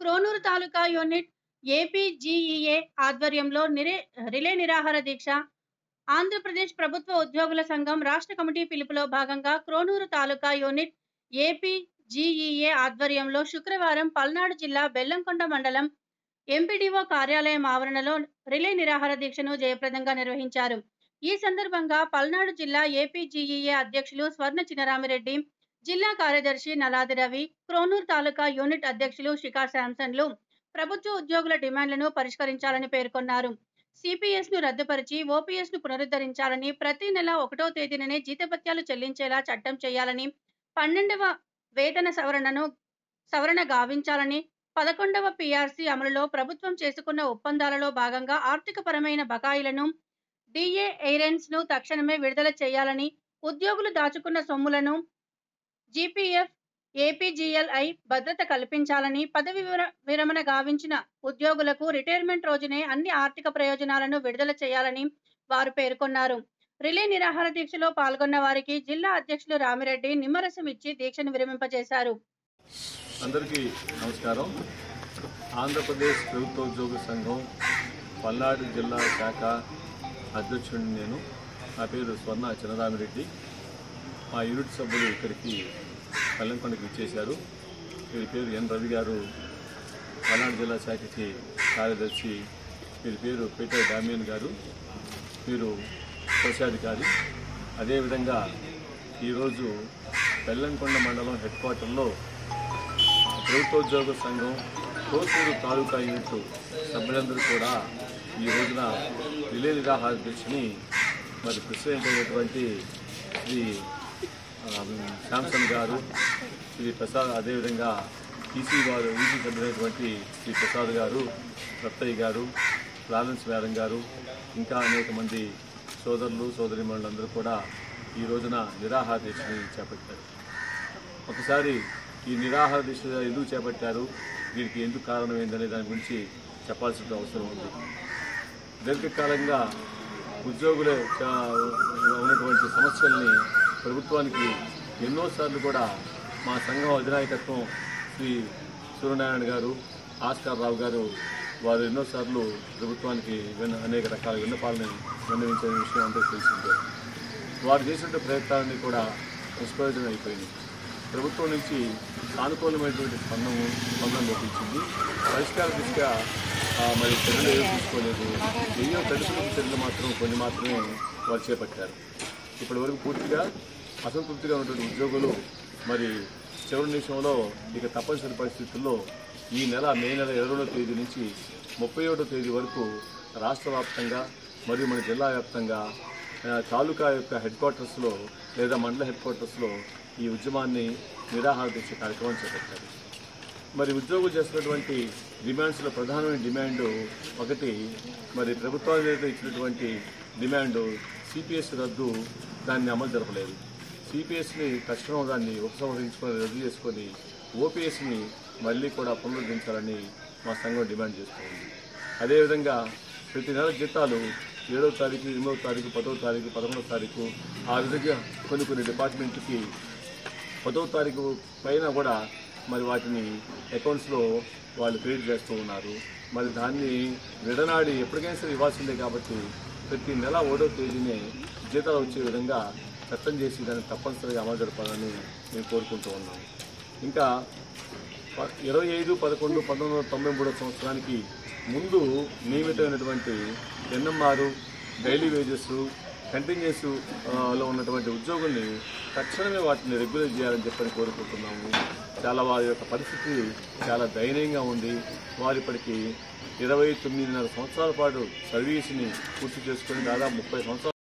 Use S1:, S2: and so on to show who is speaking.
S1: క్రోనూరు తాలూకా unit APGEA ఆధ్వర్యంలో నిరే relay నిరాహార దీక్ష ఆంధ్రప్రదేశ్ ప్రభుత్వ ఉద్యోగుల సంఘం రాష్ట్ర కమిటీ పిలుపులో భాగంగా క్రోనూరు తాలూకా యూనిట్ ఏపీజీఈఏ ఆధ్వర్యంలో శుక్రవారం పల్నాడు జిల్లా బెల్లంకొండ మండలం ఎంపీడీఓ కార్యాలయం ఆవరణలో రిలే నిరాహార దీక్షను జయప్రదంగా నిర్వహించారు ఈ సందర్భంగా పల్నాడు జిల్లా ఏపీజీఈఏ అధ్యక్షులు స్వర్ణ చినరామిరెడ్డి జిల్లా కార్యదర్శి నలాది రవి క్రోనూరు తాలూకా యూనిట్ అధ్యక్షులు శిఖా శాంసన్లు ప్రభుత్వ ఉద్యోగుల డిమాండ్లను పరిష్కరించాలని పేర్కొన్నారు సిపిఎస్ ను రద్దుపరిచి ఓపీఎస్ ను పునరుద్ధరించాలని ప్రతి నెల ఒకటో తేదీననే జీతభత్యాలు చెల్లించేలా చట్టం చేయాలని పన్నెండవ వేతన సవరణను సవరణ గావించాలని పదకొండవ పిఆర్సీ అమలులో ప్రభుత్వం చేసుకున్న ఒప్పందాలలో భాగంగా ఆర్థికపరమైన బకాయిలను డిఏ ఎయిరెన్స్ ను తక్షణమే విడుదల చేయాలని ఉద్యోగులు దాచుకున్న సొమ్ములను జీపీఎఫ్ ఏపీజీఎల్ఐ భద్రత కల్పించాలని పదవి విర- విరమణ గావించిన ఉద్యోగులకు రిటైర్మెంట్ రోజునే అన్ని ఆర్థిక ప్రయోజనాలను విడుదల చేయాలని వారు పేర్కొన్నారు రిలే నిరాహార దీక్షలో పాల్గొన్న వారికి జిల్లా అధ్యక్షులు రామిరెడ్డి నిమ్మరసం ఇచ్చి దీక్షను విరమింపజేశారు
S2: అందరికీ నమస్కారం ఆంధ్రప్రదేశ్ ప్రభుత్వ ఉద్యోగ సంఘం పల్నాడు జిల్లా శాఖ అధ్యక్షుడిని నేను నా పేరు స్వర్ణ చిన్నరామిరెడ్డి మా యూనిట్ సభ్యులు ఇక్కడికి కల్లంకొండకి ఇచ్చేశారు వీరి పేరు ఎన్ రవి గారు పల్నాడు జిల్లా శాఖకి కార్యదర్శి వీరి పేరు పీటర్ డామియన్ గారు వీరు కోశాధికారి అదేవిధంగా ఈరోజు బెల్లంకొండ మండలం హెడ్ క్వార్టర్లో ప్రభుత్వోద్యోగ సంఘం కోసూరు తాలూకా యూనిట్ సభ్యులందరూ కూడా ఈ రోజున రిలే నిరాహార దీక్షని మరి ప్రెసిడెంట్ అయినటువంటి శ్రీ ఆ, శాంసన్ గారు శ్రీ ప్రసాద్ అదేవిధంగా ఈసీ వారు ఈసీ సభ్యులైనటువంటి శ్రీ ప్రసాద్ గారు రత్తయ్య గారు లారెన్స్ మేడం గారు ఇంకా అనేక మంది సోదరులు సోదరిమణులందరూ కూడా ఈ రోజున నిరాహార దీక్షని చేపట్టారు ఒకసారి ఈ నిరాహార దీక్ష ఎందుకు చేపట్టారు దీనికి ఎందుకు కారణం ఏందనే దాని గురించి చెప్పాల్సిన అవసరం ఉంది దీర్ఘకాలంగా ఉద్యోగుల చ- ఉన్నటువంటి సమస్యల్ని ప్రభుత్వానికి ఎన్నోసార్లు కూడా మా సంఘం అధినాయకత్వం శ్రీ సూర్యనారాయణ గారు ఆస్కార్ రావు గారు వారు ఎన్నోసార్లు ప్రభుత్వానికి విన్న- అనేక రకాల విన్నపాలను విన్నవించిన విషయం అందరికీ తెలిసిందే వారు చేసిన ప్రయత్నాలన్నీ కూడా నిష్ప్రయోజనం అయిపోయింది ప్రభుత్వం నుంచి సానుకూలమైనటువంటి స్పందన స్పందన లభించింది పరిష్కార దిశగా ఆ, మరి చర్యలు ఏమీ తీసుకోలేదు ఎన్నో తదుపరి చర్యలు మాత్రం కొన్ని మాత్రమే వారు చేపట్టారు ఇప్పటి వరకు పూర్తిగా అసంతృప్తిగా ఉన్నటువంటి ఉద్యోగులు మరి చివరి నిమిషంలో ఇక తప్పనిసరి పరిస్థితుల్లో ఈ నెల మే నెల ఇరవై రెండవ తేదీ నుంచి ముప్పై ఒకటో తేదీ వరకు రాష్ట్ర వ్యాప్తంగా మరియు మన జిల్లా వ్యాప్తంగా ఆ, తాలూకా యొక్క హెడ్ క్వార్టర్స్లో లేదా మండల హెడ్ క్వార్టర్స్లో ఈ ఉద్యమాన్ని నిరాహార దీక్ష కార్యక్రమం చేపట్టారు మరి ఉద్యోగులు చేస్తున్నటువంటి డిమాండ్స్లో ప్రధానమైన డిమాండ్ ఒకటి మరి ప్రభుత్వాలు ఇచ్చినటువంటి డిమాండ్ సిపిఎస్ రద్దు దాన్ని అమలు జరపలేదు సిపిఎస్ని తక్షణం దాన్ని ఉపసంహరించుకొని రద్దు చేసుకొని ఓపీఎస్ని మళ్ళీ కూడా పునరుద్ధరించాలని మా సంఘం డిమాండ్ చేస్తుంది అదేవిధంగా ప్రతి నెల జీతాలు ఏడవ తారీఖు ఎనిమిదవ తారీఖు పదవ తారీఖు పదకొండవ తారీఖు ఆ విధంగా కొన్ని కొన్ని డిపార్ట్మెంట్కి పదవ తారీఖు పైన కూడా మరి వాటిని అకౌంట్స్లో వాళ్ళు క్రెడిట్ చేస్తూ ఉన్నారు మరి దాన్ని విడనాడి ఎప్పటికైనా సరే ఇవ్వాల్సిందే కాబట్టి ప్రతి నెల ఒకటో తేదీనే జీతాలు వచ్చే విధంగా చట్టం చేసి దాన్ని తప్పనిసరిగా అమలు జరపాలని మేము కోరుకుంటూ ఉన్నాం ఇంకా ప- ఇరవై ఐదు పదకొండు పంతొమ్మిది వందల తొంభై మూడో సంవత్సరానికి ముందు నియమితమైనటువంటి ఎన్ఎంఆర్ డైలీ వేజెస్ కంటిన్యూస్ లో ఉన్నటువంటి ఉద్యోగుల్ని తక్షణమే వాటిని రెగ్యులర్ చేయాలని చెప్పని కోరుకుంటున్నాము చాలా వారి యొక్క పరిస్థితి చాలా దయనీయంగా ఉంది వారు ఇప్పటికి ఇరవై తొమ్మిదిన్నర సంవత్సరాల పాటు సర్వీస్ని పూర్తి చేసుకొని దాదాపు ముప్పై సంవత్సరాలు